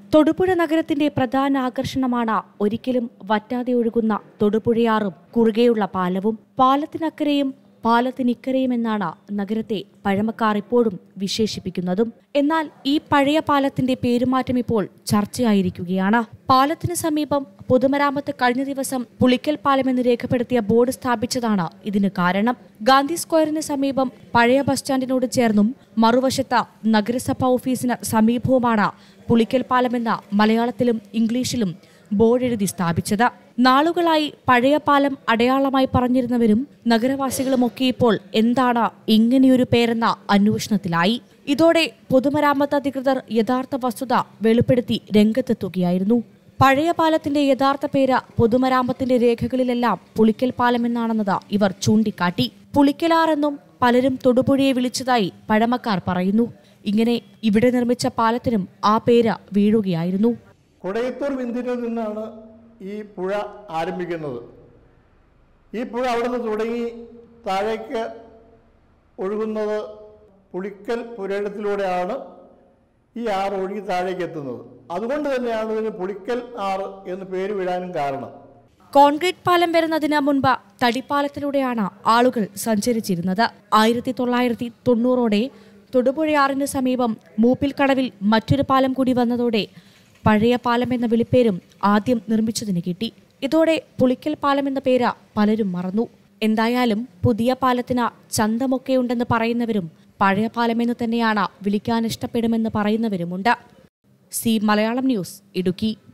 തൊടുപുഴ നഗരത്തിന്റെ പ്രധാന ആകർഷണമാണ് ഒരിക്കലും വറ്റാതെ ഒഴുകുന്ന തൊടുപുഴയാറും കുറുകെയുള്ള പാലവും പാലത്തിനക്കരെയും പാലത്തിനിക്കരെയും എന്നാണ് നഗരത്തെ പഴമക്കാർ ഇപ്പോഴും വിശേഷിപ്പിക്കുന്നതും എന്നാൽ ഈ പഴയ പാലത്തിന്റെ പേരുമാറ്റം ഇപ്പോൾ ചർച്ചയായിരിക്കുകയാണ് പാലത്തിന് സമീപം പൊതുമരാമത്ത് കഴിഞ്ഞ ദിവസം പുളിക്കൽ പാലം എന്ന് രേഖപ്പെടുത്തിയ ബോർഡ് സ്ഥാപിച്ചതാണ് ഇതിന് കാരണം ഗാന്ധി സ്ക്വയറിന് സമീപം പഴയ ബസ് സ്റ്റാൻഡിനോട് ചേർന്നും മറുവശത്ത് നഗരസഭാ ഓഫീസിന് സമീപവുമാണ് പുളിക്കൽ പാലമെന്ന മലയാളത്തിലും ഇംഗ്ലീഷിലും ബോർഡ് എഴുതി സ്ഥാപിച്ചത് നാളുകളായി പഴയ പാലം അടയാളമായി പറഞ്ഞിരുന്നവരും നഗരവാസികളുമൊക്കെ ഇപ്പോൾ എന്താണ് ഇങ്ങനെയൊരു പേരെന്ന അന്വേഷണത്തിലായി ഇതോടെ പൊതുമരാമത്ത് അധികൃതർ യഥാർത്ഥ വസ്തുത വെളിപ്പെടുത്തി രംഗത്തെത്തുകയായിരുന്നു പഴയ പാലത്തിന്റെ യഥാർത്ഥ പേര് പൊതുമരാമത്തിന്റെ രേഖകളിലെല്ലാം പുളിക്കൽ പാലം എന്നാണെന്നത് ഇവർ ചൂണ്ടിക്കാട്ടി പുളിക്കലാറെന്നും പലരും തൊടുപുഴയെ വിളിച്ചതായി പഴമക്കാർ പറയുന്നു ഇങ്ങനെ ഇവിടെ നിർമ്മിച്ച പാലത്തിനും ആ പേര് വീഴുകയായിരുന്നു കുടയത്തൂർ ബിന്ദുവിൽ നിന്നാണ് ഈ പുഴ ആരംഭിക്കുന്നത് ഈ പുഴ അവിടെ നിന്ന് തുടങ്ങി താഴേക്ക് ഒഴുകുന്നത് പുളിക്കൽ പുരയിടത്തിലൂടെയാണ് ഈ ആറ് ഒഴുകി താഴേക്ക് എത്തുന്നത് അതുകൊണ്ട് തന്നെയാണ് ഇതിന് പുളിക്കൽ ആറ് എന്ന് പേര് വിടാനും കാരണം കോൺക്രീറ്റ് പാലം വരുന്നതിന് മുൻപ് തടിപ്പാലത്തിലൂടെയാണ് ആളുകൾ സഞ്ചരിച്ചിരുന്നത് ആയിരത്തി തൊള്ളായിരത്തി തൊണ്ണൂറോടെ തൊടുപുഴയാറിന് സമീപം മൂപ്പിൽക്കടവിൽ മറ്റൊരു പാലം കൂടി വന്നതോടെ പഴയ പാലം എന്ന വിളിപ്പേരും ആദ്യം നിർമ്മിച്ചതിന് കിട്ടി ഇതോടെ പുളിക്കൽ പാലം എന്ന പേര് പലരും മറന്നു എന്തായാലും പുതിയ പാലത്തിന് ചന്തമൊക്കെയുണ്ടെന്ന് പറയുന്നവരും പഴയ പാലമെന്ന് തന്നെയാണ് വിളിക്കാൻ ഇഷ്ടപ്പെടുമെന്ന് പറയുന്നവരുമുണ്ട് സി മലയാളം ന്യൂസ് ഇടുക്കി